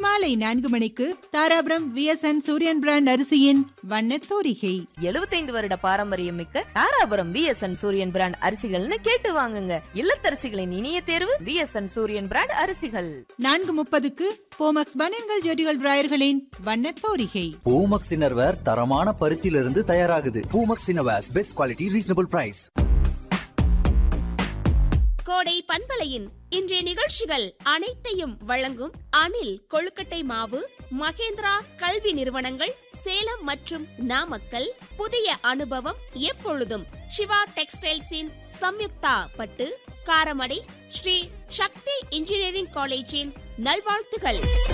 மாலை நான்கு மணிக்கு தாராபுரம் விஎஸ்என் சூரியன் பிராண்ட் அரிசியின் வண்ணத் தோரிகை எழுபத்தைந்து வருட பாரம்பரியம் மிக்க தாராபுரம் பிஎஸ்என் சூரியன் பிராண்ட் அரிசிகள்னு கேட்டு வாங்குங்க இல்லத்தரசிகளின் இனிய தேர்வு பிஎஸ்என் சூரியன் பிராண்ட் அரிசிகள் நான்கு முப்பதுக்கு போமக்ஸ் பனியன்கள் ஜெட்டிகள் டிராயர்களின் வண்ணத் தோரிகை பூமக்ஸ் இன்னர்வேர் தரமான பருத்தியிலிருந்து தயாராகுது Poomex innerwears best quality reasonable price Kodai பண்பலையின் இன்றைய நிகழ்ச்சிகள் அனைத்தையும் வழங்கும் அணில் கொழுக்கட்டை மாவு மகேந்திரா கல்வி நிறுவனங்கள் சேலம் மற்றும் நாமக்கல் புதிய அனுபவம் எப்பொழுதும் சிவா டெக்ஸ்டைல்ஸின் சம்யுக்தா பட்டு காரமடை ஸ்ரீ சக்தி இன்ஜினியரிங் காலேஜின் நல்வாழ்த்துகள்